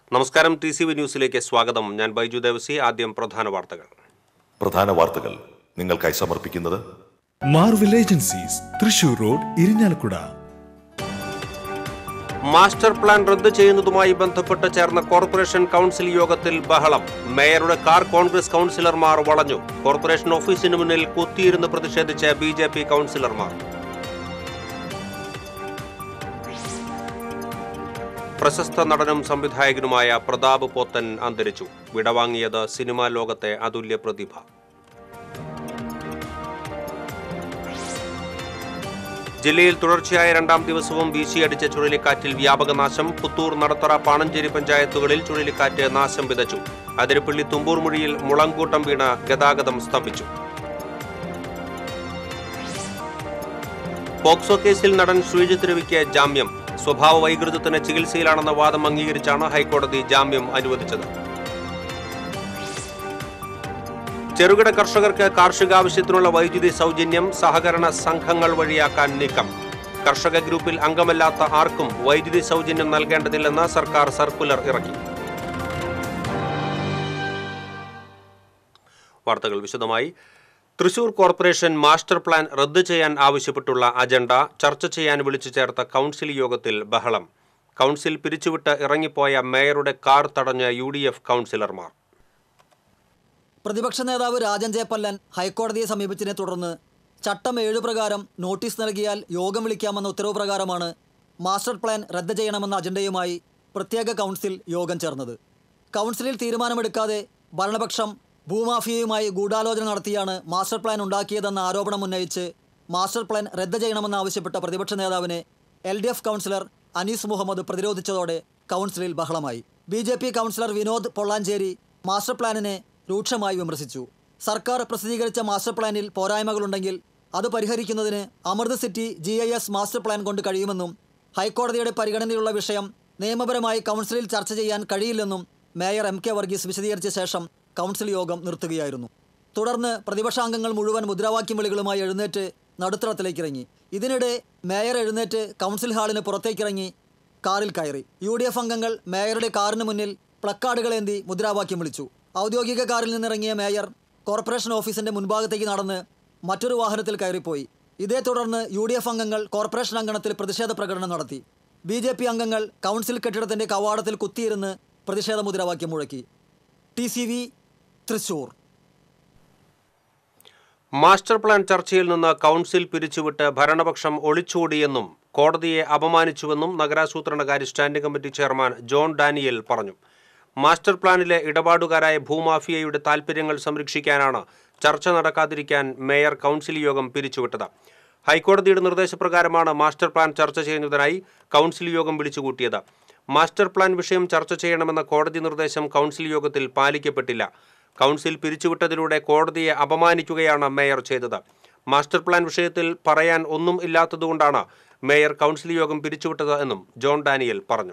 നമസ്കാരം T C V ന്യൂസിലേക്ക് സ്വാഗതം ഞാൻ ബൈജു ദേവസി ആദ്യം പ്രധാന വാർത്തകൾ പ്രധാന വാർത്തകൾ നിങ്ങൾക്കായി സമർപ്പിക്കുന്നത് Marvel agencies Thrissur road Irinjalakuda master plan റദ്ദ് ചെയ്യുന്നതുമായി ബന്ധപ്പെട്ട് ചേർന്ന കോർപ്പറേഷൻ കൗൺസിൽ യോഗത്തിൽ ബഹളം മേയറുടെ കാർ കോൺഗ്രസ് കൗൺസിലർമാർ വളഞ്ഞു കോർപ്പറേഷൻ ഓഫീസിന് മുന്നിൽ കുത്തിയിരുന്ന് പ്രതിഷേധിച്ച് ബി ജെ പി കൗൺസിലർമാർ പ്രശസ്ത നടനും സംവിധായകനുമായ പ്രതാപ് പോത്തൻ അന്തരിച്ചു വിടവാങ്ങിയത് സിനിമാ ലോകത്തെ അതുല്യ പ്രതിഭ ജില്ലയിൽ തുടർച്ചയായ രണ്ടാം ദിവസവും വീശിയടിച്ച ചുഴലിക്കാറ്റിൽ വ്യാപക നാശം പുത്തൂർ നടത്തറ പാണഞ്ചേരി പഞ്ചായത്തുകളിൽ ചുഴലിക്കാറ്റ് നാശം വിതച്ചു അതിരപ്പള്ളി തുമ്പൂർമുഴിയിൽ മുളങ്കൂട്ടം വീണ ഗതാഗതം സ്തംഭിച്ചു പോക്സോ കേസിൽ നടൻ ശ്രീജിത്ത് രവിക്ക് ജാമ്യം സ്വഭാവ വൈകൃതത്തിന് ചികിത്സയിലാണെന്ന വാദം അംഗീകരിച്ചാണ് ഹൈക്കോടതി ജാമ്യം അനുവദിച്ചത് ചെറുകിട കർഷകർക്ക് കാർഷികാവശ്യത്തിനുള്ള വൈദ്യുതി സൗജന്യം സഹകരണ സംഘങ്ങൾ വഴിയാക്കാൻ നീക്കം കർഷക ഗ്രൂപ്പിൽ അംഗമല്ലാത്ത ആർക്കും വൈദ്യുതി സൗജന്യം നൽകേണ്ടതില്ലെന്ന് സർക്കാർ സർക്കുലർ ഇറക്കി വാർത്തകൾ വിശദമായി തൃശൂർ കോർപ്പറേഷൻ മാസ്റ്റർ പ്ലാൻ റദ്ദ് ചെയ്യാൻ ആവശ്യപ്പെട്ടുള്ള അജണ്ട ചർച്ച ചെയ്യാൻ വിളിച്ചു ചേർത്ത കൗൺസിൽ യോഗത്തിൽ ബഹളം കൗൺസിൽ പിരിച്ചുവിട്ട് ഇറങ്ങിപ്പോയ മേയറുടെ കാർ തടഞ്ഞ യു കൗൺസിലർമാർ പ്രതിപക്ഷ നേതാവ് രാജൻ ജയപ്പല്ലൻ ഹൈക്കോടതിയെ സമീപിച്ചതിനെ തുടർന്ന് ചട്ടം ഏഴ് പ്രകാരം നോട്ടീസ് നൽകിയാൽ യോഗം വിളിക്കാമെന്ന ഉത്തരവ് പ്രകാരമാണ് മാസ്റ്റർ പ്ലാൻ റദ്ദ് ചെയ്യണമെന്ന അജണ്ടയുമായി പ്രത്യേക കൗൺസിൽ യോഗം ചേർന്നത് കൗൺസിലിൽ തീരുമാനമെടുക്കാതെ ഭരണപക്ഷം ഭൂമാഫിയയുമായി ഗൂഢാലോചന നടത്തിയാണ് മാസ്റ്റർ പ്ലാൻ ഉണ്ടാക്കിയതെന്ന ആരോപണം ഉന്നയിച്ച് മാസ്റ്റർ പ്ലാൻ റദ്ദ് ചെയ്യണമെന്നാവശ്യപ്പെട്ട പ്രതിപക്ഷ നേതാവിനെ L D F councillor Anees Muhammad പ്രതിരോധിച്ചതോടെ കൗൺസിലിൽ ബഹളമായി B J P councillor Vinod Pollanchery master പ്ലാനിനെ രൂക്ഷമായി വിമർശിച്ചു സർക്കാർ പ്രസിദ്ധീകരിച്ച മാസ്റ്റർ പ്ലാനിൽ പോരായ്മകളുണ്ടെങ്കിൽ അത് പരിഹരിക്കുന്നതിന് Amrut city G I S master plan കൊണ്ട് കഴിയുമെന്നും ഹൈക്കോടതിയുടെ പരിഗണനയിലുള്ള വിഷയം നിയമപരമായി കൗൺസിലിൽ ചർച്ച ചെയ്യാൻ കഴിയില്ലെന്നും മേയർ എം കെ വർഗീസ് വിശദീകരിച്ച ശേഷം കൗൺസിൽ യോഗം നിർത്തുകയായിരുന്നു തുടർന്ന് പ്രതിപക്ഷാംഗങ്ങൾ മുഴുവൻ മുദ്രാവാക്യം വിളികളുമായി എഴുന്നേറ്റ് നടുത്തളത്തിലേക്ക് ഇറങ്ങി ഇതിനിടെ മേയർ എഴുന്നേറ്റ് കൗൺസിൽ ഹാളിന് പുറത്തേക്കിറങ്ങി കാറിൽ കയറി യു ഡി എഫ് അംഗങ്ങൾ മേയറുടെ കാറിന് മുന്നിൽ പ്ലക്കാർഡുകളേന്തി മുദ്രാവാക്യം വിളിച്ചു ഔദ്യോഗിക കാറിൽ നിന്നിറങ്ങിയ മേയർ കോർപ്പറേഷൻ ഓഫീസിന്റെ മുൻഭാഗത്തേക്ക് നടന്ന് മറ്റൊരു വാഹനത്തിൽ കയറിപ്പോയി ഇതേ തുടർന്ന് യു ഡി എഫ് അംഗങ്ങൾ കോർപ്പറേഷൻ അങ്കണത്തിൽ പ്രതിഷേധ പ്രകടനം നടത്തി ബി ജെ പി അംഗങ്ങൾ കൗൺസിൽ കെട്ടിടത്തിന്റെ കവാടത്തിൽ കുത്തിയിരുന്ന് പ്രതിഷേധ മുദ്രാവാക്യം മുഴക്കി T C V Thrissur master plan ചർച്ചയിൽ നിന്ന് കൗൺസിൽ പിരിച്ചുവിട്ട് ഭരണപക്ഷം ഒളിച്ചോടിയെന്നും കോടതിയെ അപമാനിച്ചുവെന്നും നഗരാസൂത്രണകാര്യ standing committee chairman John Daniel പറഞ്ഞു മാസ്റ്റർ പ്ലാനിലെ ഇടപാടുകാരായ ഭൂമാഫിയയുടെ താൽപ്പര്യങ്ങൾ സംരക്ഷിക്കാനാണ് ചർച്ച നടക്കാതിരിക്കാൻ മേയർ കൗൺസിൽ യോഗം പിരിച്ചുവിട്ടത് ഹൈക്കോടതിയുടെ നിർദ്ദേശപ്രകാരമാണ് മാസ്റ്റർ പ്ലാൻ ചർച്ച ചെയ്യുന്നതിനായി കൗൺസിൽ യോഗം വിളിച്ചുകൂട്ടിയത് മാസ്റ്റർ പ്ലാൻ വിഷയം ചർച്ച ചെയ്യണമെന്ന കോടതി നിർദ്ദേശം കൗൺസിൽ യോഗത്തിൽ പാലിക്കപ്പെട്ടില്ല കൗൺസിൽ പിരിച്ചുവിട്ടതിലൂടെ കോടതിയെ അപമാനിക്കുകയാണ് മേയർ ചെയ്തത് മാസ്റ്റർ പ്ലാൻ വിഷയത്തിൽ പറയാൻ ഒന്നും ഇല്ലാത്തതുകൊണ്ടാണ് മേയർ കൗൺസിൽ യോഗം പിരിച്ചുവിട്ടത് എന്നും ജോൺ ഡാനിയൽ പറഞ്ഞു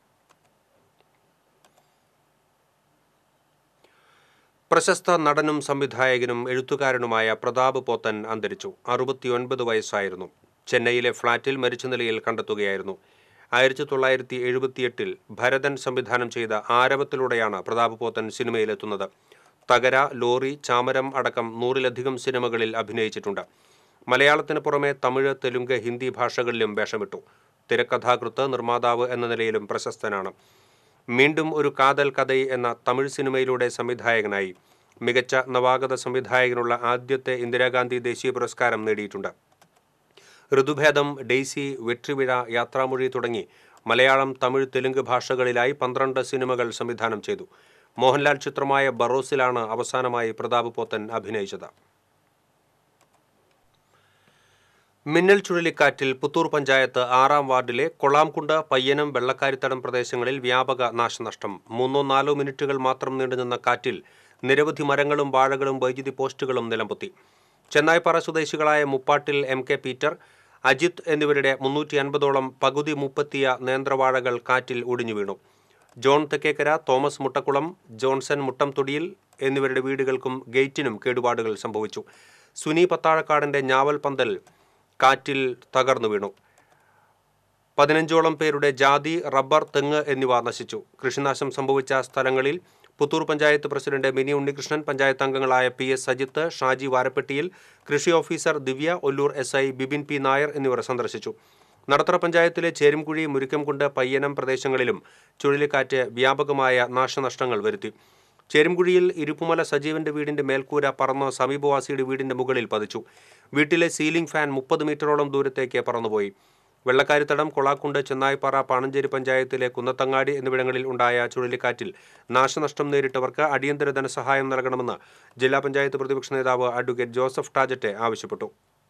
പ്രശസ്ത നടനും സംവിധായകനും എഴുത്തുകാരനുമായ പ്രതാപ് പോത്തൻ അന്തരിച്ചു അറുപത്തിയൊൻപത് വയസ്സായിരുന്നു ചെന്നൈയിലെ ഫ്ളാറ്റിൽ മരിച്ച നിലയിൽ കണ്ടെത്തുകയായിരുന്നു ആയിരത്തി തൊള്ളായിരത്തി എഴുപത്തിയെട്ടിൽ ഭരതൻ സംവിധാനം ചെയ്ത ആരവത്തിലൂടെയാണ് പ്രതാപ് പോത്തൻ സിനിമയിലെത്തുന്നത് തകര ലോറി ചാമരം അടക്കം നൂറിലധികം സിനിമകളിൽ അഭിനയിച്ചിട്ടുണ്ട് മലയാളത്തിന് പുറമെ തമിഴ് തെലുങ്ക് ഹിന്ദി ഭാഷകളിലും വേഷമിട്ടു തിരക്കഥാകൃത്ത് നിർമ്മാതാവ് എന്ന നിലയിലും പ്രശസ്തനാണ് മീണ്ടും ഒരു കാതൽ കഥൈ എന്ന തമിഴ് സിനിമയിലൂടെ സംവിധായകനായി മികച്ച നവാഗത സംവിധായകനുള്ള ആദ്യത്തെ ഇന്ദിരാഗാന്ധി ദേശീയ പുരസ്കാരം നേടിയിട്ടുണ്ട് ഋതുഭേദം ഡെയ്സി വെട്രിവിഴ യാത്രാമൊഴി തുടങ്ങി മലയാളം തമിഴ് തെലുങ്ക് ഭാഷകളിലായി പന്ത്രണ്ട് സിനിമകൾ സംവിധാനം ചെയ്തു മോഹൻലാൽ ചിത്രമായ ബറോസിലാണ് അവസാനമായി പ്രതാപ് പോത്തൻ അഭിനയിച്ചത് മിന്നൽ ചുഴലിക്കാറ്റിൽ പുത്തൂർ പഞ്ചായത്ത് ആറാം വാർഡിലെ കൊള്ളാംകുണ്ട് പയ്യനം വെള്ളക്കാരിത്തടം പ്രദേശങ്ങളിൽ വ്യാപക നാശനഷ്ടം മൂന്നോ നാലോ മിനിറ്റുകൾ മാത്രം നീണ്ടുനിന്ന കാറ്റിൽ നിരവധി മരങ്ങളും വാഴകളും വൈദ്യുതി പോസ്റ്റുകളും നിലംപൊത്തി ചെന്നായ്പാറ സ്വദേശികളായ Muppattil M K Peter Ajith എന്നിവരുടെ മുന്നൂറ്റി അൻപതോളം പകുതി മുപ്പത്തിയ നേന്ത്രവാഴകൾ കാറ്റിൽ ഒടിഞ്ഞു വീണു John Thekkekkara Thomas Muttakkulam Johnson Muttamthodiyil എന്നിവരുടെ വീടുകൾക്കും ഗേറ്റിനും കേടുപാടുകൾ സംഭവിച്ചു സുനി പത്താഴക്കാടിന്റെ ഞാവൽ പന്തൽ കാറ്റിൽ തകർന്നു വീണു പതിനഞ്ചോളം പേരുടെ ജാതി റബ്ബർ തെങ്ങ് എന്നിവ നശിച്ചു കൃഷിനാശം സംഭവിച്ച സ്ഥലങ്ങളിൽ പുത്തൂർ പഞ്ചായത്ത് പ്രസിഡന്റ് മിനി ഉണ്ണികൃഷ്ണൻ പഞ്ചായത്ത് അംഗങ്ങളായ പി എസ് സജിത്ത് ഷാജി വാരപ്പെട്ടിയിൽ കൃഷി officer Divya Ollur S I Bibin P Nair എന്നിവർ സന്ദർശിച്ചു നടത്തറ പഞ്ചായത്തിലെ ചേരുംകുഴി മുരിക്കംകുണ്ട് പയ്യനം പ്രദേശങ്ങളിലും ചുഴലിക്കാറ്റ് വ്യാപകമായ നാശനഷ്ടങ്ങൾ വരുത്തി ചേരുംകുഴിയിൽ ഇരുപ്പുമല സജീവന്റെ വീടിന്റെ മേൽക്കൂര പറന്ന് സമീപവാസിയുടെ വീടിന്റെ മുകളിൽ പതിച്ചു വീട്ടിലെ സീലിംഗ് ഫാൻ മുപ്പത് മീറ്ററോളം ദൂരത്തേക്ക് പറന്നുപോയി വെള്ളക്കാരിത്തടം കൊളാക്കുണ്ട് ചെന്നായിപ്പാറ പാണഞ്ചേരി പഞ്ചായത്തിലെ കുന്നത്തങ്ങാടി എന്നിവിടങ്ങളിൽ ഉണ്ടായ ചുഴലിക്കാറ്റിൽ നാശനഷ്ടം നേരിട്ടവർക്ക് അടിയന്തര ധനസഹായം നൽകണമെന്ന് ജില്ലാ പഞ്ചായത്ത് പ്രതിപക്ഷ നേതാവ് അഡ്വക്കേറ്റ് ജോസഫ് ടാജറ്റെ ആവശ്യപ്പെട്ടു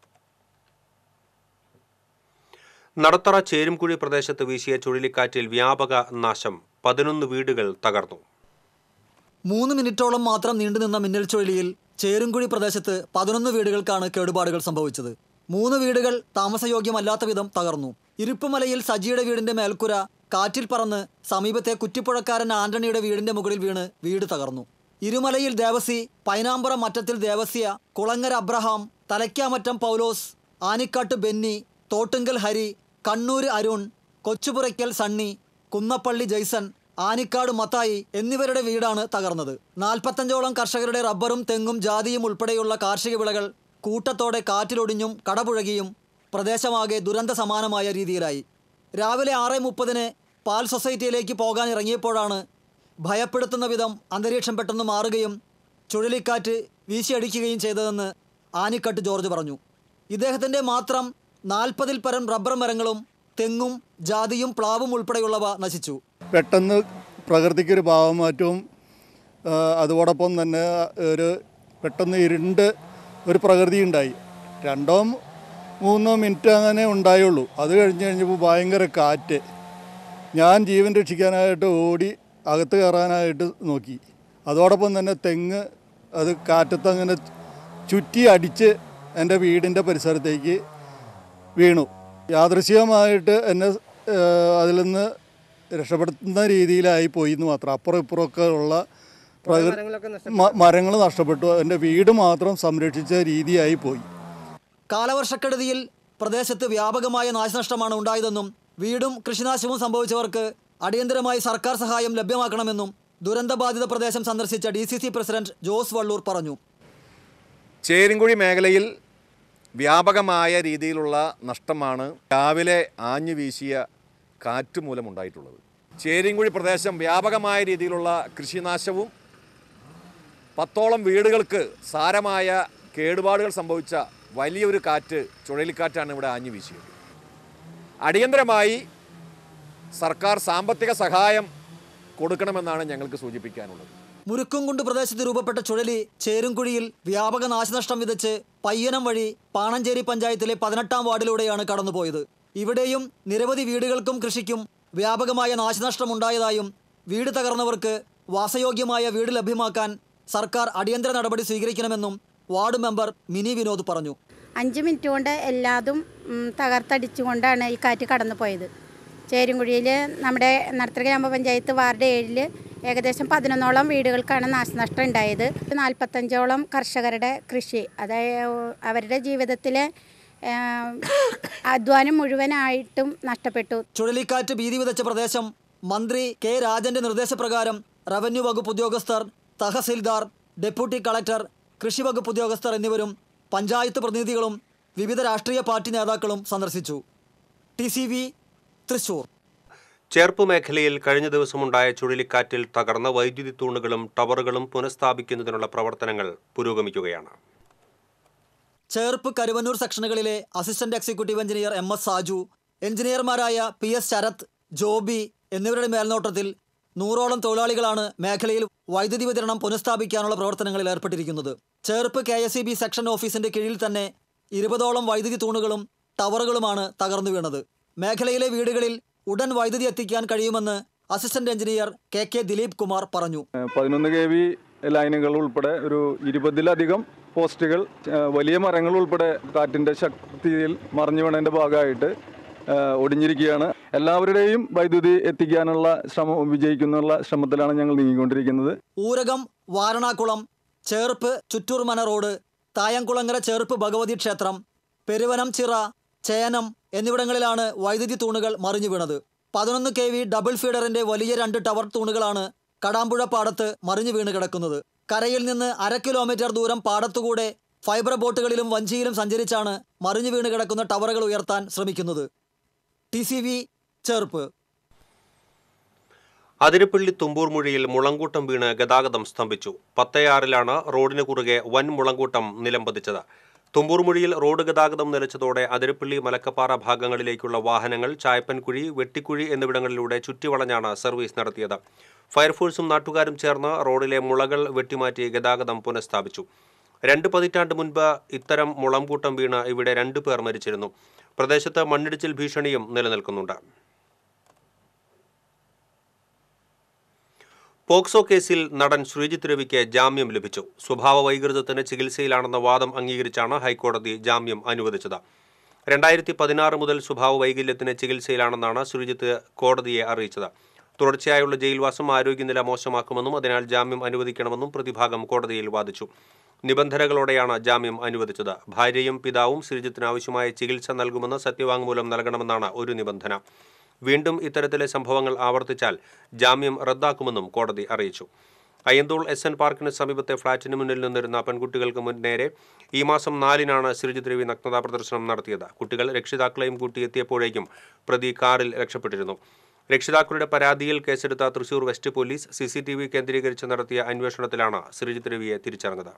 നടത്തറ ചേരുംകുഴി പ്രദേശത്ത് വീശിയ ചുഴലിക്കാറ്റിൽ വ്യാപക നാശം പതിനൊന്ന് വീടുകൾ തകർന്നു മൂന്ന് മിനിറ്റോളം മാത്രം നീണ്ടുനിന്ന മിന്നൽ ചുഴലിയിൽ ചേരുംകുഴി പ്രദേശത്ത് പതിനൊന്ന് വീടുകൾക്കാണ് കേടുപാടുകൾ സംഭവിച്ചത് മൂന്ന് വീടുകൾ താമസയോഗ്യമല്ലാത്ത വിധം തകർന്നു ഇരുപ്പുമലയിൽ സജിയുടെ വീടിന്റെ മേൽക്കുര കാറ്റിൽ പറന്ന് സമീപത്തെ കുറ്റിപ്പുഴക്കാരൻ ആന്റണിയുടെ വീടിന്റെ മുകളിൽ വീണ് വീട് തകർന്നു ഇരുമലയിൽ ദേവസി പൈനാമ്പറ മറ്റത്തിൽ ദേവസ്യ കുളങ്ങര അബ്രഹാം തലയ്ക്കാമറ്റം പൗലോസ് ആനിക്കാട്ട് ബെന്നി തോട്ടുങ്കൽ ഹരി കണ്ണൂര് അരുൺ കൊച്ചുപുറയ്ക്കൽ സണ്ണി കുന്നപ്പള്ളി ജയ്സൺ ആനിക്കാട് മത്തായി എന്നിവരുടെ വീടാണ് തകർന്നത് നാൽപ്പത്തഞ്ചോളം കർഷകരുടെ റബ്ബറും തെങ്ങും ജാതിയും ഉൾപ്പെടെയുള്ള കാർഷിക വിളകൾ കൂട്ടത്തോടെ കാറ്റിലൊടിഞ്ഞും കടപുഴകിയും പ്രദേശമാകെ ദുരന്ത സമാനമായ രീതിയിലായി രാവിലെ ആറ് മുപ്പതിന് പാൽ സൊസൈറ്റിയിലേക്ക് പോകാൻ ഇറങ്ങിയപ്പോഴാണ് ഭയപ്പെടുത്തുന്ന വിധം അന്തരീക്ഷം പെട്ടെന്ന് മാറുകയും ചുഴലിക്കാറ്റ് വീശിയടിക്കുകയും ചെയ്തതെന്ന് ആനിക്കട്ട് ജോർജ് പറഞ്ഞു ഇദ്ദേഹത്തിൻ്റെ മാത്രം നാൽപ്പതിൽ പരം റബ്ബർ മരങ്ങളും തെങ്ങും ജാതിയും പ്ലാവും ഉൾപ്പെടെയുള്ളവ നശിച്ചു പെട്ടെന്ന് പ്രകൃതിക്കൊരു ഭാവമാറ്റവും ആ, അതോടൊപ്പം തന്നെ ഒരു പെട്ടെന്ന് ഇരുണ്ട് ഒരു പ്രകൃതി ഉണ്ടായി രണ്ടോ മൂന്നോ മിനിറ്റ് അങ്ങനെ ഉണ്ടായുള്ളൂ അത് കഴിഞ്ഞ് കഴിഞ്ഞപ്പോൾ ഭയങ്കര കാറ്റ് ഞാൻ ജീവൻ രക്ഷിക്കാനായിട്ട് ഓടി അകത്ത് കയറാനായിട്ട് നോക്കി അതോടൊപ്പം തന്നെ തെങ്ങ് അത് കാറ്റത്ത് അങ്ങനെ ചുറ്റി അടിച്ച് എൻ്റെ വീടിൻ്റെ പരിസരത്തേക്ക് വീണു യാദൃശികമായിട്ട് എന്നെ ഏഹ്, അതിൽ നിന്ന് രക്ഷപ്പെടുത്തുന്ന രീതിയിലായി പോയി എന്ന് മാത്രം അപ്പുറം ഇപ്പുറമൊക്കെ ഉള്ള മരങ്ങൾ നഷ്ടപ്പെട്ടു എൻ്റെ വീട് മാത്രം സംരക്ഷിച്ച രീതിയായി പോയി കാലവർഷക്കെടുതിയിൽ പ്രദേശത്ത് വ്യാപകമായ നാശനഷ്ടമാണ് ഉണ്ടായതെന്നും വീടും കൃഷിനാശവും സംഭവിച്ചവർക്ക് അടിയന്തരമായി സർക്കാർ സഹായം ലഭ്യമാക്കണമെന്നും ദുരന്തബാധിത പ്രദേശം സന്ദർശിച്ച D C C president Jose Vallur പറഞ്ഞു ചേരുംകുഴി മേഖലയിൽ വ്യാപകമായ രീതിയിലുള്ള നഷ്ടമാണ് രാവിലെ ആഞ്ഞു വീശിയ കാറ്റ് മൂലമുണ്ടായിട്ടുള്ളത് ചേരിങ്കുഴി പ്രദേശം വ്യാപകമായ രീതിയിലുള്ള കൃഷിനാശവും പത്തോളം വീടുകൾക്ക് സാരമായ കേടുപാടുകൾ സംഭവിച്ച വലിയൊരു കാറ്റ് ചുഴലിക്കാറ്റാണ് ഇവിടെ ആഞ്ഞു വീശിയത് അടിയന്തരമായി സർക്കാർ സാമ്പത്തിക സഹായം കൊടുക്കണമെന്നാണ് ഞങ്ങൾക്ക് സൂചിപ്പിക്കാനുള്ളത് മുരുക്കുംകുണ്ട് പ്രദേശത്ത് രൂപപ്പെട്ട ചുഴലി ചേരുംകുഴിയിൽ വ്യാപക നാശനഷ്ടം വിതച്ച് പയ്യനം വഴി പാണഞ്ചേരി പഞ്ചായത്തിലെ പതിനെട്ടാം വാർഡിലൂടെയാണ് കടന്നുപോയത് ഇവിടെയും നിരവധി വീടുകൾക്കും കൃഷിക്കും വ്യാപകമായ നാശനഷ്ടം ഉണ്ടായതായും വീട് തകർന്നവർക്ക് വാസയോഗ്യമായ വീട് ലഭ്യമാക്കാൻ സർക്കാർ അടിയന്തര നടപടി സ്വീകരിക്കണമെന്നും വാർഡ് മെമ്പർ മിനി വിനോദ് പറഞ്ഞു അഞ്ച് മിനിറ്റ് കൊണ്ട് എല്ലാതും ഉം, തകർത്തടിച്ചുകൊണ്ടാണ് ഈ കാറ്റ് കടന്നു പോയത് ചേരുംകുഴിയിൽ നമ്മുടെ നടത്തറ ഗ്രാമപഞ്ചായത്ത് വാർഡ് ഏഴിൽ ഏകദേശം പതിനൊന്നോളം വീടുകൾക്കാണ് നാശനഷ്ടം ഉണ്ടായത് നാൽപ്പത്തഞ്ചോളം കർഷകരുടെ കൃഷി അതായത് അവരുടെ ജീവിതത്തിലെ ആ, അധ്വാനം മുഴുവനായിട്ടും നഷ്ടപ്പെട്ടു ചുഴലിക്കാറ്റ് ഭീതി വിതച്ച പ്രദേശം മന്ത്രി കെ രാജന്റെ നിർദ്ദേശപ്രകാരം റവന്യൂ വകുപ്പ് ഉദ്യോഗസ്ഥർ തഹസിൽദാർ ഡെപ്യൂട്ടി കളക്ടർ കൃഷി വകുപ്പ് ഉദ്യോഗസ്ഥർ എന്നിവരും പഞ്ചായത്ത് പ്രതിനിധികളും വിവിധ രാഷ്ട്രീയ പാർട്ടി നേതാക്കളും സന്ദർശിച്ചു T C V Thrissur Cherpu മേഖലയിൽ കഴിഞ്ഞ ദിവസമുണ്ടായ ചുഴലിക്കാറ്റിൽ തകർന്ന വൈദ്യുതി തൂണുകളും ടവറുകളും പുനഃസ്ഥാപിക്കുന്നതിനുള്ള പ്രവർത്തനങ്ങൾ പുരോഗമിക്കുകയാണ് ചേർപ്പ് കരുവന്നൂർ സെക്ഷനുകളിലെ assistant executive engineer M S Saju എഞ്ചിനീയർമാരായ പി എസ് ശരത് ജോബി എന്നിവരുടെ മേൽനോട്ടത്തിൽ നൂറോളം തൊഴിലാളികളാണ് മേഖലയിൽ വൈദ്യുതി വിതരണം പുനഃസ്ഥാപിക്കാനുള്ള പ്രവർത്തനങ്ങളിൽ ഏർപ്പെട്ടിരിക്കുന്നത് Cherpu K S E B section ഓഫീസിന്റെ കീഴിൽ തന്നെ ഇരുപതോളം വൈദ്യുതി തൂണുകളും ടവറുകളുമാണ് തകർന്നു വീണത് മേഖലയിലെ വീടുകളിൽ ഉടൻ വൈദ്യുതി എത്തിക്കാൻ കഴിയുമെന്ന് assistant engineer K K Dileep Kumar പറഞ്ഞു പതിനൊന്ന് കെ വി ലൈനുകൾ ഉൾപ്പെടെ ഒരു ഇരുപതിലധികം പോസ്റ്റുകൾ ആ, വലിയ മരങ്ങൾ ഉൾപ്പെടെ കാറ്റിൻ്റെ ശക്തിയിൽ മറിഞ്ഞു വീണതിൻ്റെ ഭാഗമായിട്ട് ആ, ഒടിഞ്ഞിരിക്കുകയാണ് എല്ലാവരുടെയും വൈദ്യുതി എത്തിക്കാനുള്ള ശ്രമം വിജയിക്കുന്നുള്ള ശ്രമത്തിലാണ് ഞങ്ങൾ നീങ്ങിക്കൊണ്ടിരിക്കുന്നത് ഊരകം വാരണാകുളം ചേർപ്പ് ചുറ്റൂർമന റോഡ് തായംകുളങ്ങര ചേർപ്പ് ഭഗവതി ക്ഷേത്രം പെരുവനം ചിറ ചേനം എന്നിവിടങ്ങളിലാണ് വൈദ്യുതി തൂണുകൾ മറിഞ്ഞു വീണത് പതിനൊന്ന് കെ വി ഡബിൾ ഫീഡറിന്റെ വലിയ രണ്ട് ടവർ തൂണുകളാണ് കടാമ്പുഴ പാടത്ത് മറിഞ്ഞു വീണ് കിടക്കുന്നത് കരയിൽ നിന്ന് അര കിലോമീറ്റർ ദൂരം പാടത്തുകൂടെ ഫൈബർ ബോട്ടുകളിലും വഞ്ചിയിലും സഞ്ചരിച്ചാണ് മറിഞ്ഞു വീണ് കിടക്കുന്ന ടവറുകൾ ഉയർത്താൻ ശ്രമിക്കുന്നത് T C V Cherpu Athirappilly Thumboor മുഴിയിൽ മുളങ്കൂട്ടം വീണ് ഗതാഗതം സ്തംഭിച്ചു പത്തയാറിലാണ് റോഡിന് കുറുകെ വൻ മുളങ്കൂട്ടം നിലംപതിച്ചത് തുമ്പൂർ മുഴിയിൽ റോഡ് ഗതാഗതം നിലച്ചതോടെ അതിരപ്പള്ളി മലക്കപ്പാറ ഭാഗങ്ങളിലേക്കുള്ള വാഹനങ്ങൾ ചായപ്പൻകുഴി വെട്ടിക്കുഴി എന്നിവിടങ്ങളിലൂടെ ചുറ്റിവളഞ്ഞാണ് സർവീസ് നടത്തിയത് ഫയർഫോഴ്സും നാട്ടുകാരും ചേർന്ന് റോഡിലെ മുളകൾ വെട്ടിമാറ്റി ഗതാഗതം പുനഃസ്ഥാപിച്ചു രണ്ട് പതിറ്റാണ്ട് മുൻപ് ഇത്തരം മുളംകൂട്ടം വീണ് ഇവിടെ രണ്ടു പേർ മരിച്ചിരുന്നു പ്രദേശത്ത് മണ്ണിടിച്ചിൽ ഭീഷണിയും നിലനിൽക്കുന്നുണ്ട് പോക്സോ കേസിൽ നടൻ ശ്രീജിത്ത് രവിക്ക് ജാമ്യം ലഭിച്ചു സ്വഭാവ വൈകൃതത്തിന് ചികിത്സയിലാണെന്ന വാദം അംഗീകരിച്ചാണ് ഹൈക്കോടതി ജാമ്യം അനുവദിച്ചത് രണ്ടായിരത്തി പതിനാറ് മുതൽ സ്വഭാവ വൈകല്യത്തിന് ചികിത്സയിലാണെന്നാണ് ശ്രീജിത്ത് കോടതിയെ അറിയിച്ചത് തുടർച്ചയായുള്ള ജയിൽവാസം ആരോഗ്യനില മോശമാക്കുമെന്നും അതിനാൽ ജാമ്യം അനുവദിക്കണമെന്നും പ്രതിഭാഗം കോടതിയിൽ വാദിച്ചു നിബന്ധനകളോടെയാണ് ജാമ്യം അനുവദിച്ചത് ഭാര്യയും പിതാവും ശ്രീജിത്തിന് ആവശ്യമായ ചികിത്സ നൽകുമെന്ന് സത്യവാങ്മൂലം നൽകണമെന്നാണ് ഒരു നിബന്ധന വീണ്ടും ഇത്തരത്തിലെ സംഭവങ്ങൾ ആവർത്തിച്ചാൽ ജാമ്യം റദ്ദാക്കുമെന്നും കോടതി അറിയിച്ചു അയ്യന്തോൾ എസ് എൻ പാർക്കിന് സമീപത്തെ ഫ്ളാറ്റിന് മുന്നിൽ നിന്നിരുന്ന പെൺകുട്ടികൾക്ക് മുൻ നേരെ ഈ മാസം നാലിനാണ് ശ്രീജിത് രവി നഗ്നതാ പ്രദർശനം നടത്തിയത് കുട്ടികൾ രക്ഷിതാക്കളെയും കൂട്ടിയെത്തിയപ്പോഴേക്കും പ്രതി കാറിൽ രക്ഷപ്പെട്ടിരുന്നു രക്ഷിതാക്കളുടെ പരാതിയിൽ കേസെടുത്ത Thrissur west police C C T V കേന്ദ്രീകരിച്ച് നടത്തിയ അന്വേഷണത്തിലാണ് ശ്രീജിത് രവിയെ തിരിച്ചറിഞ്ഞത്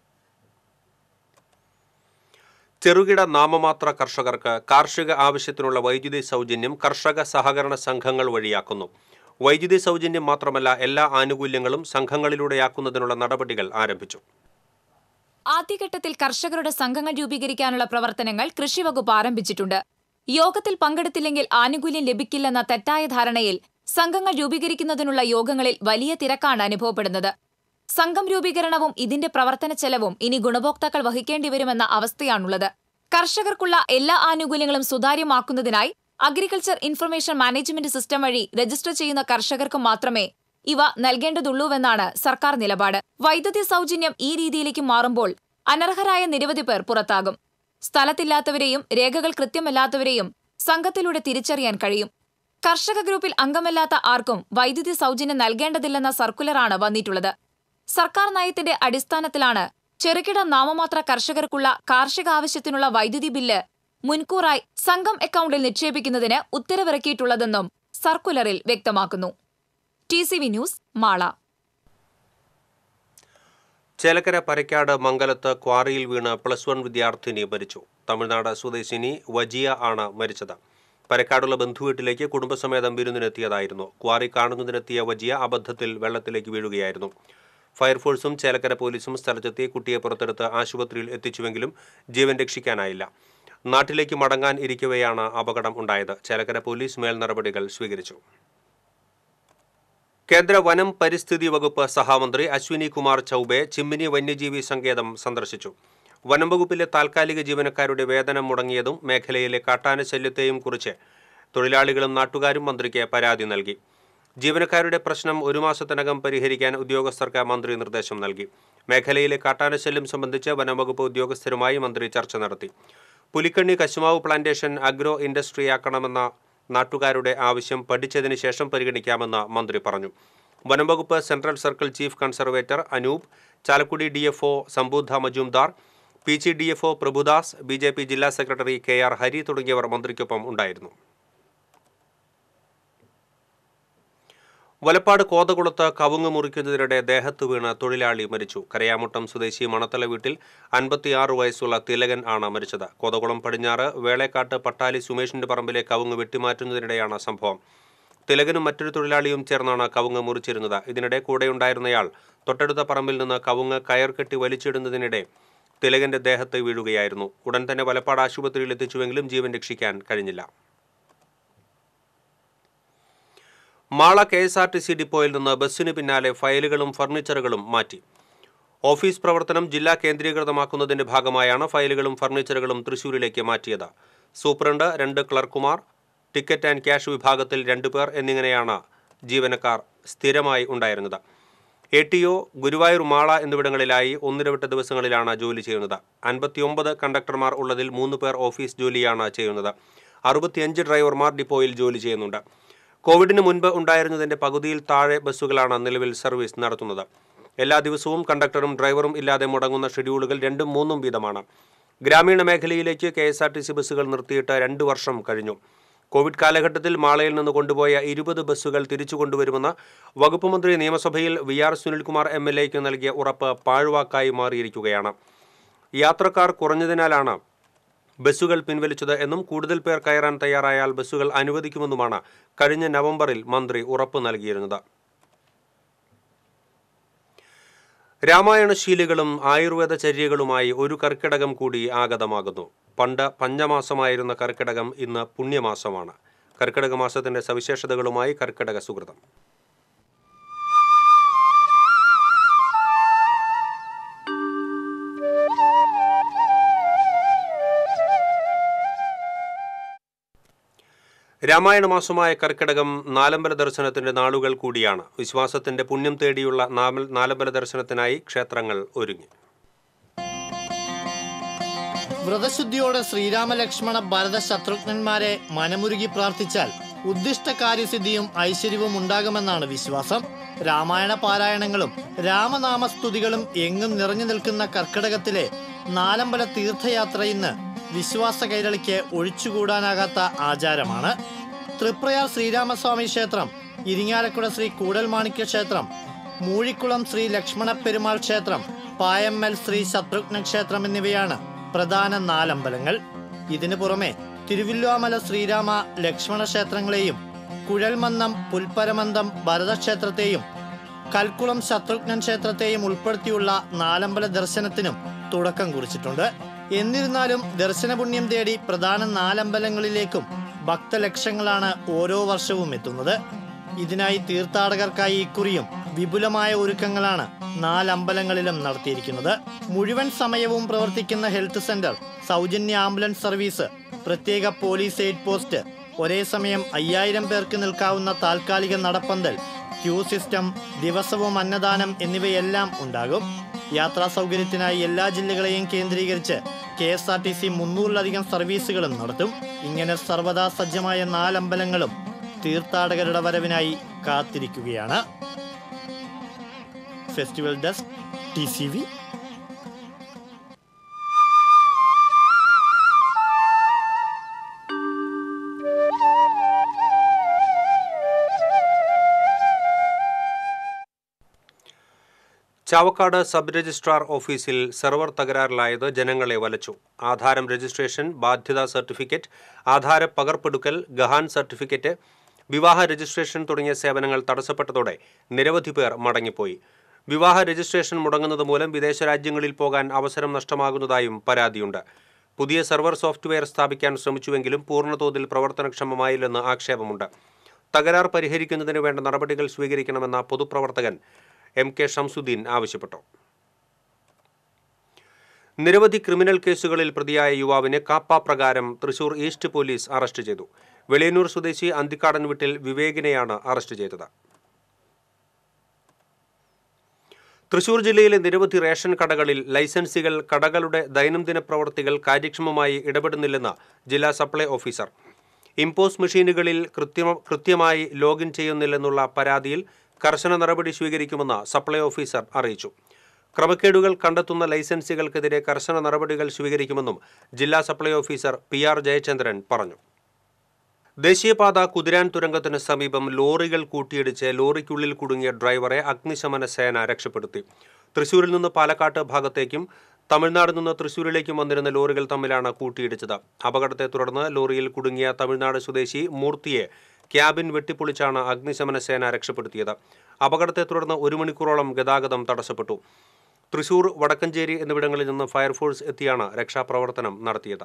ചെറുകിട നാമമാത്ര കർഷകർക്ക് കാർഷിക ആവശ്യത്തിനുള്ള വൈദ്യുതി സൗജന്യം കർഷക സഹകരണ സംഘങ്ങൾ വഴിയാക്കുന്നു വൈദ്യുതി സൗജന്യം മാത്രമല്ല എല്ലാ ആനുകൂല്യങ്ങളും സംഘങ്ങളിലൂടെയാക്കുന്നതിനുള്ള നടപടികൾ ആരംഭിച്ചു ആദ്യഘട്ടത്തിൽ കർഷകരുടെ സംഘങ്ങൾ രൂപീകരിക്കാനുള്ള പ്രവർത്തനങ്ങൾ കൃഷിവകുപ്പ് ആരംഭിച്ചിട്ടുണ്ട് യോഗത്തിൽ പങ്കെടുത്തില്ലെങ്കിൽ ആനുകൂല്യം ലഭിക്കില്ലെന്ന തെറ്റായ ധാരണയിൽ സംഘങ്ങൾ രൂപീകരിക്കുന്നതിനുള്ള യോഗങ്ങളിൽ വലിയ തിരക്കാണ് അനുഭവപ്പെടുന്നത് സംഘം രൂപീകരണവും ഇതിന്റെ പ്രവർത്തന ചെലവും ഇനി ഗുണഭോക്താക്കൾ വഹിക്കേണ്ടിവരുമെന്ന അവസ്ഥയാണുള്ളത് കർഷകർക്കുള്ള എല്ലാ ആനുകൂല്യങ്ങളും സുതാര്യമാക്കുന്നതിനായി അഗ്രികൾച്ചർ ഇൻഫർമേഷൻ മാനേജ്മെന്റ് സിസ്റ്റം വഴി രജിസ്റ്റർ ചെയ്യുന്ന കർഷകർക്ക് മാത്രമേ ഇവ നൽകേണ്ടതുള്ളൂവെന്നാണ് സർക്കാർ നിലപാട് വൈദ്യുതി സൗജന്യം ഈ രീതിയിലേക്ക് മാറുമ്പോൾ അനർഹരായ നിരവധി പേർ പുറത്താകും സ്ഥലത്തില്ലാത്തവരെയും രേഖകൾ കൃത്യമല്ലാത്തവരെയും സംഘത്തിലൂടെ തിരിച്ചറിയാൻ കഴിയും കർഷക ഗ്രൂപ്പിൽ അംഗമല്ലാത്ത ആർക്കും വൈദ്യുതി സൗജന്യം നൽകേണ്ടതില്ലെന്ന സർക്കുലറാണ് വന്നിട്ടുള്ളത് സർക്കാർ നയത്തിന്റെ അടിസ്ഥാനത്തിലാണ് ചെറുകിട നാമമാത്ര കർഷകർക്കുള്ള കാർഷിക ആവശ്യത്തിനുള്ള വൈദ്യുതി ബില്ല് മുൻകൂറായി സംഘം അക്കൗണ്ടിൽ നിക്ഷേപിക്കുന്നതിന് ഉത്തരവിറക്കിയിട്ടുള്ളതെന്നും സർക്കുലറിൽ വ്യക്തമാക്കുന്നു T C V news Mala Chelakkara Parakkad Mangalath ക്വാറിയിൽ വീണ് പ്ലസ് വൺ വിദ്യാർത്ഥിനി മരിച്ചു തമിഴ്നാട് സ്വദേശിനി വജിയ ആണ് മരിച്ചത് പരക്കാടുള്ള ബന്ധുവീട്ടിലേക്ക് കുടുംബസമേതം വിരുന്നിനെത്തിയതായിരുന്നു ക്വാറി കാണുന്നതിനെത്തിയ വജിയ അബദ്ധത്തിൽ വെള്ളത്തിലേക്ക് വീഴുകയായിരുന്നു ഫയർഫോഴ്സും ചേലക്കര പോലീസും സ്ഥലത്തെത്തി കുട്ടിയെ പുറത്തെടുത്ത് ആശുപത്രിയിൽ എത്തിച്ചുവെങ്കിലും ജീവൻ രക്ഷിക്കാനായില്ല നാട്ടിലേക്ക് മടങ്ങാൻ ഇരിക്കവെയാണ് അപകടം ഉണ്ടായത് ചേലക്കര പോലീസ് മേൽ നടപടികൾ സ്വീകരിച്ചു കേന്ദ്ര വനം പരിസ്ഥിതി വകുപ്പ് സഹമന്ത്രി അശ്വിനി കുമാർ ചൌബെ ചിമ്മിനി വന്യജീവി സങ്കേതം സന്ദർശിച്ചു വനം വകുപ്പിലെ താൽക്കാലിക ജീവനക്കാരുടെ വേതനം മുടങ്ങിയതും മേഖലയിലെ കാട്ടാന ശല്യത്തെയും കുറിച്ച് തൊഴിലാളികളും നാട്ടുകാരും മന്ത്രിക്ക് പരാതി നൽകി ജീവനക്കാരുടെ പ്രശ്നം ഒരു മാസത്തിനകം പരിഹരിക്കാൻ ഉദ്യോഗസ്ഥർക്ക് മന്ത്രി നിർദ്ദേശം നൽകി മേഖലയിലെ കാട്ടാന ശല്യം സംബന്ധിച്ച് വനംവകുപ്പ് ഉദ്യോഗസ്ഥരുമായി മന്ത്രി ചർച്ച നടത്തി പുലിക്കണ്ണി കശുമാവ് പ്ലാന്റേഷൻ അഗ്രോ ഇൻഡസ്ട്രിയാക്കണമെന്ന നാട്ടുകാരുടെ ആവശ്യം പഠിച്ചതിന് ശേഷം പരിഗണിക്കാമെന്ന് മന്ത്രി പറഞ്ഞു വനംവകുപ്പ് central circle chief conservator Anoop Chalakudy D F O Sambuddha Majumdar P G D F O Prabhudas B J P ജില്ലാ സെക്രട്ടറി കെ ആർ ഹരി തുടങ്ങിയവർ മന്ത്രിക്കൊപ്പം ഉണ്ടായിരുന്നു വലപ്പാട് കോതകുളത്ത് കവുങ്ങ് മുറിക്കുന്നതിനിടെ ദേഹത്ത് വീണ് തൊഴിലാളി മരിച്ചു കരയാമുട്ടം സ്വദേശി മണത്തല വീട്ടിൽ അൻപത്തിയാറ് വയസ്സുള്ള തിലകൻ ആണ് മരിച്ചത് കോതകുളം പടിഞ്ഞാറ് വേളേക്കാട്ട് പട്ടാലി സുമേഷിന്റെ പറമ്പിലെ കവുങ്ങ് വെട്ടിമാറ്റുന്നതിനിടെയാണ് സംഭവം തിലകനും മറ്റൊരു തൊഴിലാളിയും ചേർന്നാണ് കവുങ്ങ് മുറിച്ചിരുന്നത് ഇതിനിടെ കൂടെയുണ്ടായിരുന്നയാൾ തൊട്ടടുത്ത പറമ്പിൽ നിന്ന് കവുങ്ങ് കയർ കെട്ടി വലിച്ചിടുന്നതിനിടെ തിലകന്റെ ദേഹത്ത് വീഴുകയായിരുന്നു ഉടൻ തന്നെ വലപ്പാട് ആശുപത്രിയിൽ എത്തിച്ചുവെങ്കിലും ജീവൻ രക്ഷിക്കാൻ കഴിഞ്ഞില്ല Mala K S R T C ഡിപ്പോയിൽ നിന്ന് ബസ്സിന് പിന്നാലെ ഫയലുകളും ഫർണിച്ചറുകളും മാറ്റി ഓഫീസ് പ്രവർത്തനം ജില്ലാ കേന്ദ്രീകൃതമാക്കുന്നതിന്റെ ഭാഗമായാണ് ഫയലുകളും ഫർണിച്ചറുകളും തൃശൂരിലേക്ക് മാറ്റിയത് സൂപ്രണ്ട് രണ്ട് ക്ലർക്കുമാർ ടിക്കറ്റ് ആൻഡ് ക്യാഷ് വിഭാഗത്തിൽ രണ്ടു പേർ എന്നിങ്ങനെയാണ് ജീവനക്കാർ സ്ഥിരമായി ഉണ്ടായിരുന്നത് A T O Guruvayur Mala എന്നിവിടങ്ങളിലായി ഒന്നിടവിട്ട ദിവസങ്ങളിലാണ് ജോലി ചെയ്യുന്നത് അൻപത്തിയൊമ്പത് കണ്ടക്ടർമാർ ഉള്ളതിൽ മൂന്ന് പേർ ഓഫീസ് ജോലിയാണ് ചെയ്യുന്നത് അറുപത്തിയഞ്ച് ഡ്രൈവർമാർ ഡിപ്പോയിൽ ജോലി ചെയ്യുന്നുണ്ട് കോവിഡിന് മുൻപ് ഉണ്ടായിരുന്നതിന്റെ പകുതിയിൽ താഴെ ബസ്സുകളാണ് നിലവിൽ സർവീസ് നടത്തുന്നത് എല്ലാ ദിവസവും കണ്ടക്ടറും ഡ്രൈവറും ഇല്ലാതെ മുടങ്ങുന്ന ഷെഡ്യൂളുകൾ രണ്ടും മൂന്നും വീതമാണ് ഗ്രാമീണ മേഖലയിലേക്ക് K S R T C ബസ്സുകൾ നിർത്തിയിട്ട് രണ്ട് വർഷം കഴിഞ്ഞു കോവിഡ് കാലഘട്ടത്തിൽ മാളയിൽ നിന്ന് കൊണ്ടുപോയ ഇരുപത് ബസ്സുകൾ തിരിച്ചു കൊണ്ടുവരുമെന്ന് വകുപ്പ് മന്ത്രി നിയമസഭയിൽ V R Sunilkumar M L എക്ക് നൽകിയ ഉറപ്പ് പാഴ്വാക്കായി മാറിയിരിക്കുകയാണ് യാത്രക്കാർ കുറഞ്ഞതിനാലാണ് ബസ്സുകൾ പിൻവലിച്ചത് എന്നും കൂടുതൽ പേർ കയറാൻ തയ്യാറായാൽ ബസ്സുകൾ അനുവദിക്കുമെന്നുമാണ് കഴിഞ്ഞ നവംബറിൽ മന്ത്രി ഉറപ്പ് നൽകിയിരുന്നത് രാമായണശീലികളും ആയുർവേദ ചര്യകളുമായി ഒരു കർക്കിടകം കൂടി ആഗതമാകുന്നു പണ്ട് പഞ്ഞമാസമായിരുന്ന കർക്കിടകം ഇന്ന് പുണ്യമാസമാണ് കർക്കിടക മാസത്തിന്റെ സവിശേഷതകളുമായി കർക്കിടക സുഹൃതം രാമായണ മാസമായ കർക്കിടകം നാലമ്പല ദർശനത്തിന്റെ നാളുകൾ കൂടിയാണ് വിശ്വാസത്തിന്റെ പുണ്യം തേടിയുള്ള നാമൽ- നാലമ്പല ദർശനത്തിനായി ക്ഷേത്രങ്ങൾ ഒരുങ്ങി വ്രതശുദ്ധിയോടെ ശ്രീരാമ ലക്ഷ്മണ ഭരത ശത്രുഘ്നന്മാരെ മനമുരുകി പ്രാർത്ഥിച്ചാൽ ഉദ്ദിഷ്ട കാര്യസിദ്ധിയും ഐശ്വര്യവും ഉണ്ടാകുമെന്നാണ് വിശ്വാസം രാമായണ പാരായണങ്ങളും രാമനാമസ്തുതികളും എങ്ങും നിറഞ്ഞു നിൽക്കുന്ന കർക്കിടകത്തിലെ നാലമ്പല തീർത്ഥയാത്ര ഇന്ന് വിശ്വാസ കൈരളിക്ക് ഒഴിച്ചുകൂടാനാകാത്ത ആചാരമാണ് തൃപ്രയാർ ശ്രീരാമസ്വാമി ക്ഷേത്രം ഇരിങ്ങാലക്കുട ശ്രീ കൂടൽമാണിക്യ ക്ഷേത്രം മൂഴിക്കുളം ശ്രീ ലക്ഷ്മണ പെരുമാൾ ക്ഷേത്രം പായമ്മൽ ശ്രീ ശത്രുഘ്ന ക്ഷേത്രം എന്നിവയാണ് പ്രധാന നാലമ്പലങ്ങൾ ഇതിനു പുറമെ തിരുവില്വാമല ശ്രീരാമ ലക്ഷ്മണ ക്ഷേത്രങ്ങളെയും കുഴൽമന്നം പുൽപ്പരമന്തം ഭരതക്ഷേത്രത്തെയും കൽക്കുളം ശത്രുഘ്നൻ ക്ഷേത്രത്തെയും ഉൾപ്പെടുത്തിയുള്ള നാലമ്പല ദർശനത്തിനും തുടക്കം കുറിച്ചിട്ടുണ്ട് എന്നിരുന്നാലും ദർശനപുണ്യം തേടി പ്രധാന നാലമ്പലങ്ങളിലേക്കും ഭക്തലക്ഷങ്ങളാണ് ഓരോ വർഷവും എത്തുന്നത് ഇതിനായി തീർത്ഥാടകർക്കായി ഇക്കുറിയും വിപുലമായ ഒരുക്കങ്ങളാണ് നാലമ്പലങ്ങളിലും നടത്തിയിരിക്കുന്നത് മുഴുവൻ സമയവും പ്രവർത്തിക്കുന്ന ഹെൽത്ത് സെന്റർ സൗജന്യ ആംബുലൻസ് സർവീസ് പ്രത്യേക പോലീസ് എയ്ഡ് പോസ്റ്റ് ഒരേ സമയം അയ്യായിരം പേർക്ക് നിൽക്കാവുന്ന താൽക്കാലിക നടപ്പന്തൽ ക്യൂ സിസ്റ്റം ദിവസവും അന്നദാനം എന്നിവയെല്ലാം ഉണ്ടാകും യാത്രാ സൗകര്യത്തിനായി എല്ലാ ജില്ലകളെയും കേന്ദ്രീകരിച്ച് K S R T C മുന്നൂറിലധികം സർവീസുകളും നടത്തും ഇങ്ങനെ സർവദാ സജ്ജമായ നാലമ്പലങ്ങളും തീർത്ഥാടകരുടെ വരവിനായി കാത്തിരിക്കുകയാണ് festival desk T C V Chavakkad sub registrar ഓഫീസിൽ സെർവർ തകരാറിലായത് ജനങ്ങളെ വലച്ചു ആധാരം രജിസ്ട്രേഷൻ ബാധ്യതാ സർട്ടിഫിക്കറ്റ് ആധാര പകർപ്പെടുക്കൽ ഗഹാൻ സർട്ടിഫിക്കറ്റ് വിവാഹ രജിസ്ട്രേഷൻ തുടങ്ങിയ സേവനങ്ങൾ തടസ്സപ്പെട്ടതോടെ നിരവധി പേർ മടങ്ങിപ്പോയി വിവാഹ രജിസ്ട്രേഷൻ മുടങ്ങുന്നത് മൂലം വിദേശ രാജ്യങ്ങളിൽ പോകാൻ അവസരം നഷ്ടമാകുന്നതായും പരാതിയുണ്ട് പുതിയ സെർവർ സോഫ്റ്റ്വെയർ സ്ഥാപിക്കാൻ ശ്രമിച്ചുവെങ്കിലും പൂർണ്ണതോതിൽ പ്രവർത്തനക്ഷമമായില്ലെന്ന് ആക്ഷേപമുണ്ട് തകരാർ പരിഹരിക്കുന്നതിന് വേണ്ട നടപടികൾ സ്വീകരിക്കണമെന്ന പൊതുപ്രവർത്തകൻ എം കെ ഷംസുദ്ദീൻ ആവശ്യപ്പെട്ടു നിരവധി ക്രിമിനൽ കേസുകളിൽ പ്രതിയായ യുവാവിനെ കാപ്പ പ്രകാരം തൃശൂർ ഈസ്റ്റ് പോലീസ് അറസ്റ്റ് ചെയ്തു വെളിയന്നൂർ സ്വദേശി അന്തിക്കാടൻ വീട്ടിൽ വിവേകിനെയാണ് അറസ്റ്റ് ചെയ്തത് തൃശൂർ ജില്ലയിലെ നിരവധി റേഷൻ കടകളിൽ ലൈസൻസികൾ കടകളുടെ ദൈനംദിന പ്രവർത്തികൾ കാര്യക്ഷമമായി ഇടപെടുന്നില്ലെന്ന് ജില്ലാ സപ്ലൈ ഓഫീസർ ഇംപോസ് മെഷീനുകളിൽ കൃത്യമ കൃത്യമായി ലോഗിൻ ചെയ്യുന്നില്ലെന്നുള്ള പരാതിയിൽ കർശന നടപടി സ്വീകരിക്കുമെന്ന് സപ്ലൈ ഓഫീസർ അറിയിച്ചു ക്രമക്കേടുകൾ കണ്ടെത്തുന്ന ലൈസൻസുകൾക്കെതിരെ കർശന നടപടികൾ സ്വീകരിക്കുമെന്നും ജില്ലാ supply officer P R Jayachandran പറഞ്ഞു ദേശീയപാത കുതിരാൻ തുരങ്കത്തിന് സമീപം ലോറികൾ കൂട്ടിയിടിച്ച് ലോറിക്കുള്ളിൽ കുടുങ്ങിയ ഡ്രൈവറെ അഗ്നിശമന സേന രക്ഷപ്പെടുത്തി തൃശൂരിൽ നിന്ന് പാലക്കാട്ട് ഭാഗത്തേക്കും തമിഴ്നാട് നിന്ന് തൃശൂരിലേക്കും വന്നിരുന്ന ലോറികൾ തമ്മിലാണ് കൂട്ടിയിടിച്ചത് അപകടത്തെ തുടർന്ന് ലോറിയിൽ കുടുങ്ങിയ തമിഴ്നാട് സ്വദേശി മൂർത്തിയെ ക്യാബിൻ വെട്ടിപ്പൊളിച്ചാണ് അഗ്നിശമന സേന രക്ഷപ്പെടുത്തിയത് അപകടത്തെ തുടർന്ന് ഒരു മണിക്കൂറോളം ഗതാഗതം തടസ്സപ്പെട്ടു തൃശൂർ വടക്കഞ്ചേരി എന്നിവിടങ്ങളിൽ നിന്ന് ഫയർഫോഴ്സ് എത്തിയാണ് രക്ഷാപ്രവർത്തനം നടത്തിയത്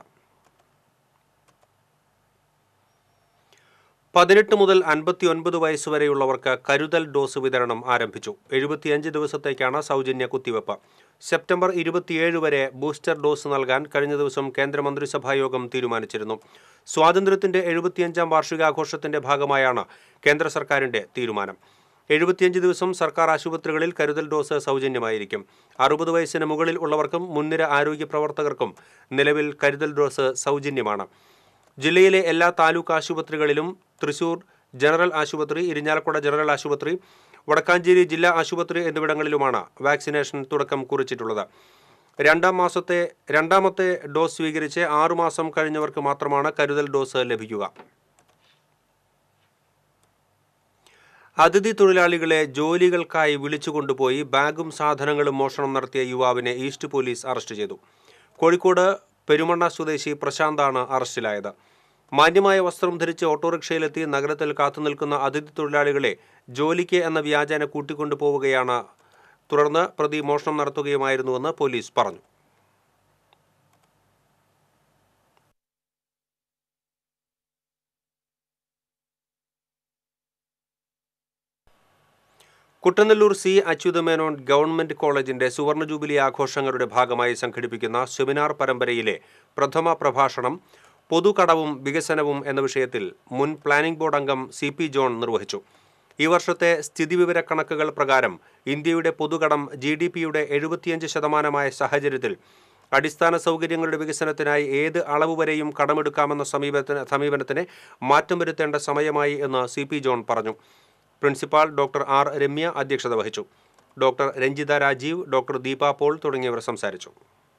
പതിനെട്ട് മുതൽ അൻപത്തി ഒൻപത് വയസ്സ് വരെയുള്ളവർക്ക് കരുതൽ ഡോസ് വിതരണം ആരംഭിച്ചു എഴുപത്തിയഞ്ച് ദിവസത്തേക്കാണ് സൗജന്യ കുത്തിവെപ്പ് സെപ്റ്റംബർ ഇരുപത്തിയേഴ് വരെ ബൂസ്റ്റർ ഡോസ് നൽകാൻ കഴിഞ്ഞ ദിവസം കേന്ദ്രമന്ത്രിസഭാ യോഗം തീരുമാനിച്ചിരുന്നു സ്വാതന്ത്ര്യത്തിന്റെ എഴുപത്തിയഞ്ചാം വാർഷികാഘോഷത്തിന്റെ ഭാഗമായാണ് കേന്ദ്ര സർക്കാരിന്റെ തീരുമാനം എഴുപത്തിയഞ്ച് ദിവസം സർക്കാർ ആശുപത്രികളിൽ കരുതൽ ഡോസ് സൗജന്യമായിരിക്കും അറുപത് വയസ്സിന് മുകളിൽ ഉള്ളവർക്കും മുൻനിര ആരോഗ്യ പ്രവർത്തകർക്കും നിലവിൽ കരുതൽ ഡോസ് സൗജന്യമാണ് ജില്ലയിലെ എല്ലാ താലൂക്ക് ആശുപത്രികളിലും തൃശൂർ ജനറൽ ആശുപത്രി ഇരിഞ്ഞാലക്കുട ജനറൽ ആശുപത്രി വടക്കാഞ്ചേരി ജില്ലാ ആശുപത്രി എന്നിവിടങ്ങളിലുമാണ് വാക്സിനേഷൻ തുടക്കം കുറിച്ചിട്ടുള്ളത് രണ്ടാം മാസത്തെ രണ്ടാമത്തെ ഡോസ് സ്വീകരിച്ച് ആറുമാസം കഴിഞ്ഞവർക്ക് മാത്രമാണ് കരുതൽ ഡോസ് ലഭിക്കുക അതിഥി തൊഴിലാളികളെ ജോലികൾക്കായി വിളിച്ചുകൊണ്ടുപോയി ബാഗും സാധനങ്ങളും മോഷണം നടത്തിയ യുവാവിനെ ഈസ്റ്റ് പോലീസ് അറസ്റ്റ് ചെയ്തു കോഴിക്കോട് പെരുമണ്ണ സ്വദേശി പ്രശാന്താണ് അറസ്റ്റിലായത് മാന്യമായ വസ്ത്രം ധരിച്ച് ഓട്ടോറിക്ഷയിലെത്തി നഗരത്തിൽ കാത്തുനിൽക്കുന്ന അതിഥി തൊഴിലാളികളെ ജോലിക്ക് എന്ന വ്യാജേന കൂട്ടിക്കൊണ്ടുപോവുകയാണ് തുടർന്ന് പ്രതി മോഷണം നടത്തുകയുമായിരുന്നുവെന്ന് പോലീസ് പറഞ്ഞു കുട്ടനെല്ലൂർ സി അച്യുതമേനോൻ ഗവൺമെന്റ് കോളേജിന്റെ സുവർണ ജൂബിലി ആഘോഷങ്ങളുടെ ഭാഗമായി സംഘടിപ്പിക്കുന്ന സെമിനാർ പരമ്പരയിലെ പ്രഥമ പ്രഭാഷണം പൊതുകടവും വികസനവും എന്ന വിഷയത്തിൽ മുൻ പ്ലാനിംഗ് ബോർഡ് അംഗം സി പി ജോൺ നിർവഹിച്ചു ഈ വർഷത്തെ സ്ഥിതിവിവര കണക്കുകൾ പ്രകാരം ഇന്ത്യയുടെ പൊതുകടം ജി ഡി പിയുടെ എഴുപത്തിയഞ്ച് ശതമാനമായ സാഹചര്യത്തിൽ അടിസ്ഥാന സൗകര്യങ്ങളുടെ വികസനത്തിനായി ഏത് അളവ് വരെയും കടമെടുക്കാമെന്ന സമീപത്തിന് സമീപനത്തിന് മാറ്റം വരുത്തേണ്ട സമയമായി എന്ന് സി പി ജോൺ പറഞ്ഞു പ്രിൻസിപ്പാൾ ഡോക്ടർ ആർ രമ്യ അധ്യക്ഷത വഹിച്ചു ഡോക്ടർ രഞ്ജിത രാജീവ് ഡോക്ടർ ദീപ പോൾ തുടങ്ങിയവർ സംസാരിച്ചു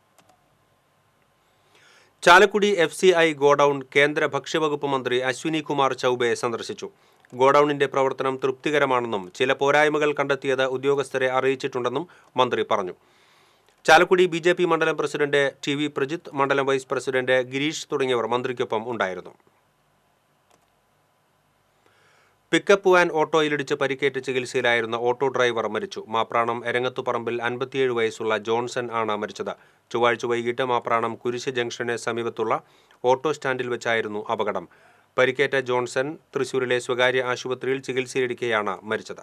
Chalakudy F C I godown കേന്ദ്ര ഭക്ഷ്യവകുപ്പ് മന്ത്രി അശ്വിനി കുമാർ ചൌബെ സന്ദർശിച്ചു ഗോഡൌണിന്റെ പ്രവർത്തനം തൃപ്തികരമാണെന്നും ചില പോരായ്മകൾ കണ്ടെത്തിയത് ഉദ്യോഗസ്ഥരെ അറിയിച്ചിട്ടുണ്ടെന്നും മന്ത്രി പറഞ്ഞു ചാലക്കുടി ബി ജെ പി മണ്ഡലം പ്രസിഡന്റ് ടി വി പ്രജിത്ത് മണ്ഡലം വൈസ് പ്രസിഡന്റ് ഗിരീഷ് തുടങ്ങിയവർ മന്ത്രിക്കൊപ്പം ഉണ്ടായിരുന്നു പിക്കപ്പ് വാൻ ഓട്ടോയിലിടിച്ച് പരിക്കേറ്റ് ചികിത്സയിലായിരുന്ന ഓട്ടോ ഡ്രൈവർ മരിച്ചു മാപ്രാണം എരങ്ങത്തുപറമ്പിൽ അൻപത്തിയേഴ് വയസ്സുള്ള ജോൺസൺ ആണ് മരിച്ചത് ചൊവ്വാഴ്ച വൈകിട്ട് മാപ്രാണം കുരിശ് ജംഗ്ഷന് സമീപത്തുള്ള ഓട്ടോ സ്റ്റാൻഡിൽ വെച്ചായിരുന്നു അപകടം പരിക്കേറ്റ ജോൺസൺ തൃശൂരിലെ സ്വകാര്യ ആശുപത്രിയിൽ ചികിത്സയിലിരിക്കെയാണ് മരിച്ചത്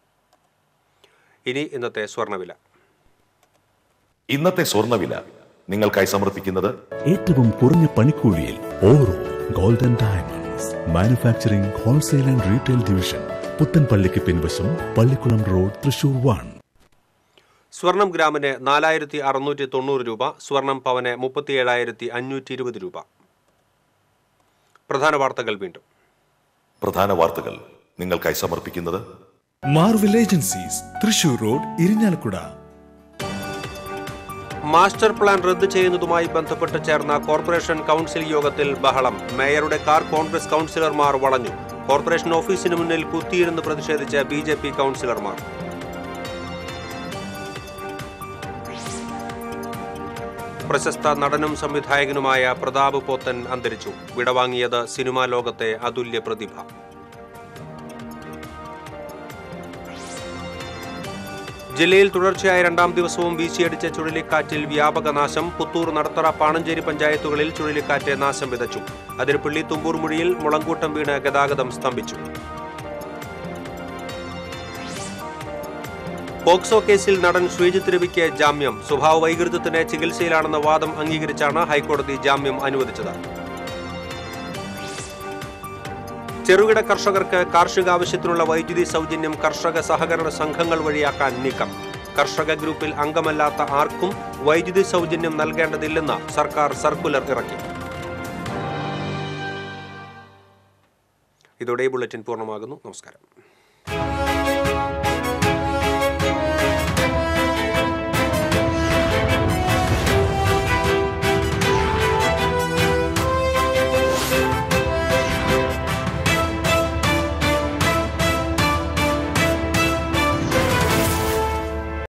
ഇനി ഇന്നത്തെ സ്വർണ്ണവില ഇന്നത്തെ സ്വർണ്ണവില നിങ്ങൾക്കായി സമർപ്പിക്കുന്നത് ഏറ്റവും കുറഞ്ഞ പണിക്കൂലിയിൽ Oro golden diamonds manufacturing wholesale and retail division പുത്തൻപള്ളിക്ക് പിൻവശം പള്ളിക്കുളം റോഡ് തൃശൂർ വൺ സ്വർണം ഗ്രാമിന് നാലായിരത്തി അറുന്നൂറ്റി തൊണ്ണൂറ് രൂപ സ്വർണം പവന് മുപ്പത്തിയേഴായിരത്തി അഞ്ഞൂറ്റി ഇരുപത് രൂപ പ്രധാന വാർത്തകൾ വീണ്ടും പ്രധാന വാർത്തകൾ നിങ്ങൾക്കായി സമർപ്പിക്കുന്നത് Marvel agencies Thrissur road Irinjalakuda master plan റദ്ദ് ചെയ്യുന്നതുമായി ബന്ധപ്പെട്ട് ചേർന്ന കോർപ്പറേഷൻ കൗൺസിൽ യോഗത്തിൽ ബഹളം മേയറുടെ കാർ കോൺഗ്രസ് കൗൺസിലർമാർ വളഞ്ഞു കോർപ്പറേഷൻ ഓഫീസിന് മുന്നിൽ കുത്തിയിരുന്ന് പ്രതിഷേധിച്ച ബി ജെ പി കൗൺസിലർമാർ പ്രശസ്ത നടനും സംവിധായകനുമായ പ്രതാപ് പോത്തൻ അന്തരിച്ചു വിടവാങ്ങിയത് സിനിമാ ലോകത്തെ അതുല്യ പ്രതിഭ ജില്ലയിൽ തുടർച്ചയായ രണ്ടാം ദിവസവും വീശിയടിച്ച ചുഴലിക്കാറ്റിൽ വ്യാപക നാശം പുത്തൂർ നടത്തറ പാണഞ്ചേരി പഞ്ചായത്തുകളിൽ ചുഴലിക്കാറ്റ് നാശം വിതച്ചു അതിരപ്പള്ളി തുമ്പൂർമുഴിയിൽ മുളങ്കൂട്ടം വീണ് ഗതാഗതം സ്തംഭിച്ചു പോക്സോ കേസിൽ നടൻ ശ്രീജിത്ത് രവിക്ക് ജാമ്യം സ്വഭാവ വൈകൃതത്തിന് ചികിത്സയിലാണെന്ന വാദം അംഗീകരിച്ചാണ് ഹൈക്കോടതി ജാമ്യം അനുവദിച്ചത് ചെറുകിട കർഷകർക്ക് കാർഷിക ആവശ്യത്തിനുള്ള വൈദ്യുതി സൗജന്യം കർഷക സഹകരണ സംഘങ്ങൾ വഴിയാക്കാൻ നീക്കം കർഷക ഗ്രൂപ്പിൽ അംഗമല്ലാത്ത ആർക്കും വൈദ്യുതി സൗജന്യം നൽകേണ്ടതില്ലെന്ന് സർക്കാർ സർക്കുലർ ഇറക്കി ഇതോടെ ഈ ബുള്ളറ്റിൻ പൂർണ്ണമാകുന്നു നമസ്കാരം